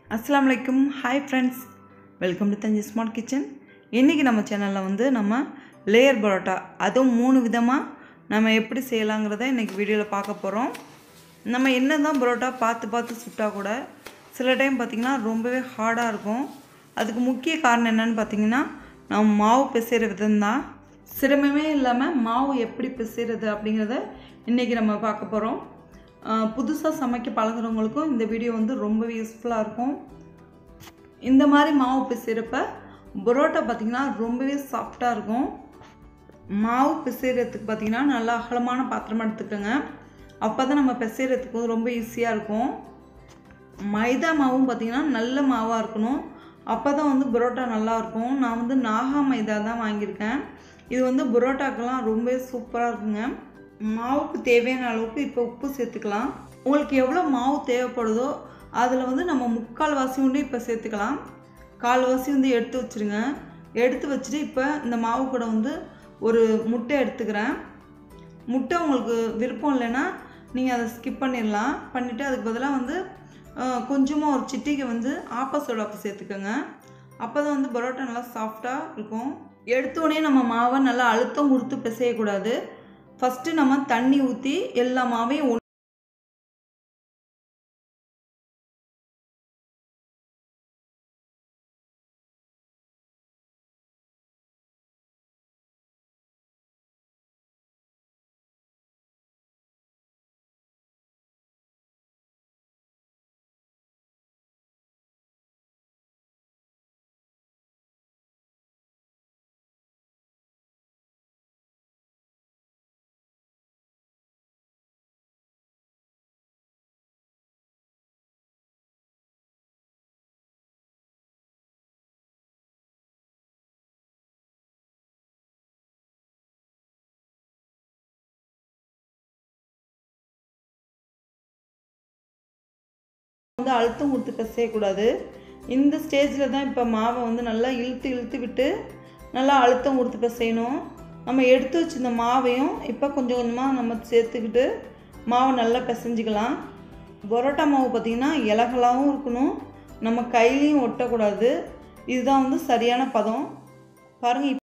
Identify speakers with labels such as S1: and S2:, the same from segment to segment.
S1: அஸ்ஸலாமு அலைக்கும் hi friends welcome to Thanji smart kitchen இன்றைக்கி நம்ம சேனலில் வந்து நம்ம லேயர் பரோட்டா அதுவும் மூணு விதமாக நம்ம எப்படி செய்யலாங்கிறத இன்றைக்கி வீடியோவில் பார்க்க போகிறோம் நம்ம என்ன தான் பரோட்டா பார்த்து பார்த்து சுட்டால் கூட சில டைம் பார்த்திங்கன்னா ரொம்பவே ஹார்டாக இருக்கும் அதுக்கு முக்கிய காரணம் என்னன்னு பார்த்தீங்கன்னா நம்ம மாவு பிசைகிற விதம்தான் சிரமமே இல்லாமல் மாவு எப்படி பிசைறது அப்படிங்கிறத இன்றைக்கி நம்ம பார்க்க போகிறோம் புதுசாக சமைக்க பழகுறவங்களுக்கும் இந்த வீடியோ வந்து ரொம்பவே யூஸ்ஃபுல்லாக இருக்கும் இந்த மாதிரி மாவு பிசைகிறப்ப பரோட்டா பார்த்திங்கன்னா ரொம்பவே சாஃப்டாக இருக்கும் மாவு பிசைகிறதுக்கு பார்த்திங்கன்னா நல்லா அகலமான பாத்திரமா எடுத்துக்கோங்க அப்போ தான் நம்ம பிசைகிறதுக்கு ரொம்ப ஈஸியாக இருக்கும் மைதா மாவும் பார்த்திங்கன்னா நல்ல மாவாக இருக்கணும் அப்போ தான் வந்து பரோட்டா நல்லா இருக்கும் நான் வந்து நாகா மைதா தான் வாங்கியிருக்கேன் இது வந்து பரோட்டாக்கெல்லாம் ரொம்பவே சூப்பராக இருக்குங்க மாவுக்கு தேவையான அளவுக்கு இப்போ உப்பு சேர்த்துக்கலாம் உங்களுக்கு எவ்வளோ மாவு தேவைப்படுதோ அதில் வந்து நம்ம முக்கால் வாசி உண்டு இப்போ சேர்த்துக்கலாம் கால்வாசி வந்து எடுத்து வச்சுருங்க எடுத்து வச்சுட்டு இப்போ இந்த மாவு கூட வந்து ஒரு முட்டை எடுத்துக்கிறேன் முட்டை உங்களுக்கு விருப்பம் இல்லைன்னா நீங்கள் அதை ஸ்கிப் பண்ணிடலாம் பண்ணிவிட்டு அதுக்கு பதிலாக வந்து கொஞ்சமாக ஒரு சிட்டிக்கு வந்து ஆப்ப சோடாப்பு சேர்த்துக்கோங்க அப்போ தான் வந்து பரோட்டா நல்லா சாஃப்டாக இருக்கும் எடுத்தோடனே நம்ம மாவை நல்லா அழுத்தம் கொடுத்து பிசையக்கூடாது ஃபஸ்ட்டு நம்ம தண்ணி ஊற்றி எல்லா மாவையும் ஒன்று வந்து அழுத்தம் கொடுத்து பிசையக்கூடாது இந்த ஸ்டேஜில் தான் இப்போ மாவை வந்து நல்லா இழுத்து இழுத்து விட்டு நல்லா அழுத்தம் கொடுத்து பிசையணும் நம்ம எடுத்து வச்சிருந்த மாவையும் இப்போ கொஞ்சம் கொஞ்சமாக நம்ம சேர்த்துக்கிட்டு மாவை நல்லா பிசைஞ்சிக்கலாம் பரோட்டா மாவு பார்த்திங்கன்னா இலகலாகவும் இருக்கணும் நம்ம கையிலையும் ஒட்டக்கூடாது இதுதான் வந்து சரியான பதம் பாருங்கள்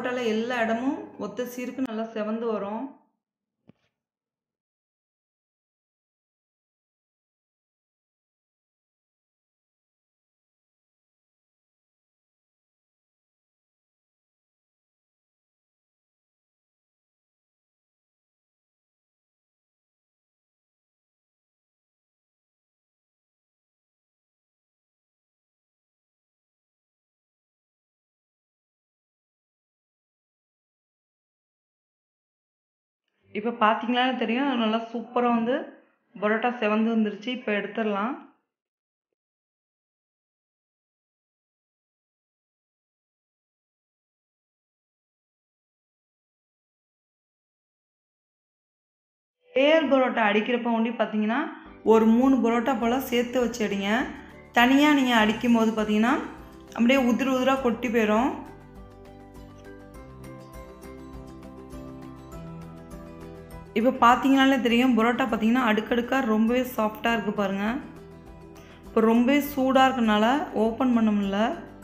S1: பரோட்டாவில் எல்லா இடமும் ஒத்த சீருக்கு நல்லா செவந்து வரும் இப்போ பார்த்தீங்களான்னு தெரியும் அது நல்லா சூப்பராக வந்து பரோட்டா செவந்து வந்துருச்சு இப்போ எடுத்துடலாம் லேயர் பரோட்டா அடிக்கிறப்ப ஒண்டி பார்த்தீங்கன்னா ஒரு மூணு பரோட்டா போல் சேர்த்து வச்சு அடிங்க தனியாக நீங்கள் அடிக்கும் போது பார்த்தீங்கன்னா அப்படியே உதிர் உதிராக கொட்டி போயிடும் இப்போ பார்த்தீங்கனாலே தெரியும் பரோட்டா பார்த்தீங்கன்னா அடுக்கடுக்காக ரொம்பவே சாஃப்டாக இருக்குது பாருங்கள் இப்போ ரொம்பவே சூடாக இருக்கனால ஓப்பன் பண்ண முடியல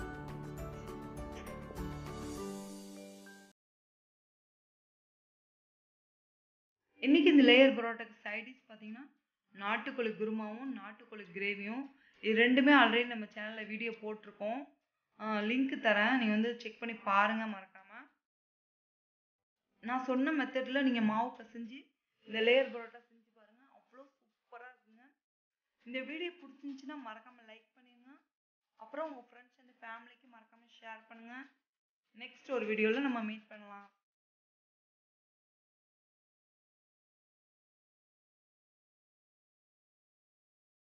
S1: இன்றைக்கி இந்த லேயர் பரோட்டாக்கு சைடிஷ் பார்த்தீங்கன்னா நாட்டுக்கோழி குருமாவும் நாட்டுக்கோழி கிரேவியும் இது ரெண்டுமே ஆல்ரெடி நம்ம சேனலில் வீடியோ போட்டிருக்கோம் லிங்க் தரேன் நீங்கள் வந்து செக் பண்ணி பாருங்கள் மறக்காமல் நான் சொன்ன மெத்தடில் நீங்கள் மாவு பசைஞ்சு இந்த லேயர் பரோட்டா செஞ்சு பாருங்கள் அவ்வளோ சூப்பராக இருக்குங்க இந்த வீடியோ பிடிச்சிருந்துச்சின்னா மறக்காமல் லைக் பண்ணிடுங்க அப்புறம் உங்கள் ஃப்ரெண்ட்ஸ் அண்ட் ஃபேமிலிக்கு மறக்காமல் ஷேர் பண்ணுங்கள் நெக்ஸ்ட் ஒரு வீடியோவில் நம்ம மீட் பண்ணலாம்